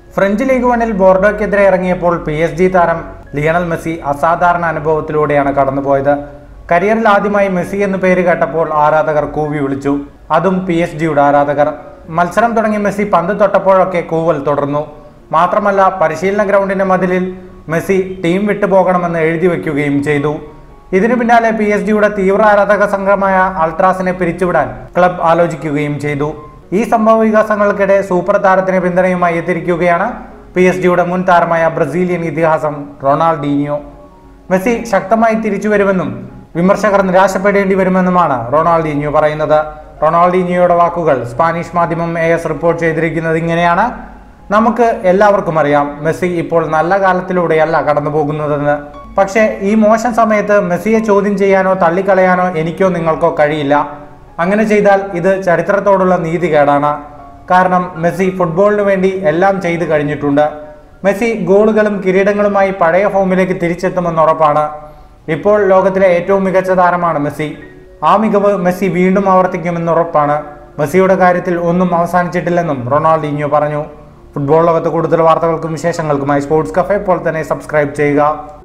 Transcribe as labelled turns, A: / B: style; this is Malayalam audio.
A: ഫ്രഞ്ച് ലീഗ് വണ്ണിൽ ബോർഡോയ്ക്കെതിരെ ഇറങ്ങിയപ്പോൾ പി എസ് ജി താരം ലിയണൽ മെസ്സി അസാധാരണ അനുഭവത്തിലൂടെയാണ് കടന്നുപോയത് കരിയറിൽ ആദ്യമായി മെസ്സി എന്ന് പേര് കേട്ടപ്പോൾ ആരാധകർ കൂവി വിളിച്ചു അതും പി എസ് ജിയുടെ ആരാധകർ മത്സരം തുടങ്ങി മെസ്സി പന്ത് തൊട്ടപ്പോഴൊക്കെ കൂവൽ തുടർന്നു മാത്രമല്ല പരിശീലന ഗ്രൗണ്ടിന്റെ മതിലിൽ മെസ്സി ടീം വിട്ടുപോകണമെന്ന് എഴുതി വെക്കുകയും ചെയ്തു ഇതിനു പിന്നാലെ പി എസ് ജിയുടെ തീവ്ര ആരാധക സംഘമായ അൾട്രാസിനെ പിരിച്ചുവിടാൻ ക്ലബ് ആലോചിക്കുകയും ചെയ്തു ഈ സംഭവ വികാസങ്ങൾക്കിടെ സൂപ്പർ താരത്തിന് പിന്തുണയുമായി എത്തിയിരിക്കുകയാണ് പി എസ് ജിയുടെ മുൻ താരമായ ബ്രസീലിയൻ ഇതിഹാസം റൊണാൾഡീനിയോ മെസ്സി ശക്തമായി തിരിച്ചു വരുമെന്നും വിമർശകർ നിരാശപ്പെടേണ്ടി വരുമെന്നുമാണ് റൊണാൾഡീനിയോ പറയുന്നത് റൊണാൾഡീനിയോയുടെ വാക്കുകൾ സ്പാനിഷ് മാധ്യമം എ എസ് റിപ്പോർട്ട് ചെയ്തിരിക്കുന്നത് ഇങ്ങനെയാണ് നമുക്ക് എല്ലാവർക്കും അറിയാം മെസ്സി ഇപ്പോൾ നല്ല കാലത്തിലൂടെയല്ല കടന്നു പോകുന്നതെന്ന് പക്ഷേ ഈ മോശം സമയത്ത് മെസ്സിയെ ചോദ്യം ചെയ്യാനോ തള്ളിക്കളയാനോ എനിക്കോ നിങ്ങൾക്കോ കഴിയില്ല അങ്ങനെ ചെയ്താൽ ഇത് ചരിത്രത്തോടുള്ള നീതികേടാണ് കാരണം മെസ്സി ഫുട്ബോളിന് വേണ്ടി എല്ലാം ചെയ്തു കഴിഞ്ഞിട്ടുണ്ട് മെസ്സി ഗോളുകളും കിരീടങ്ങളുമായി പഴയ ഫോമിലേക്ക് തിരിച്ചെത്തുമെന്ന് ഉറപ്പാണ് ഇപ്പോൾ ലോകത്തിലെ ഏറ്റവും മികച്ച താരമാണ് മെസ്സി ആ മികവ് മെസ്സി വീണ്ടും ആവർത്തിക്കുമെന്ന് ഉറപ്പാണ് മെസ്സിയുടെ കാര്യത്തിൽ ഒന്നും അവസാനിച്ചിട്ടില്ലെന്നും റൊണാൾഡീഞ്ഞോ പറഞ്ഞു ഫുട്ബോൾ ലോകത്ത് കൂടുതൽ വാർത്തകൾക്കും വിശേഷങ്ങൾക്കുമായി സ്പോർട്സ് കഫേ പോലെ തന്നെ സബ്സ്ക്രൈബ് ചെയ്യുക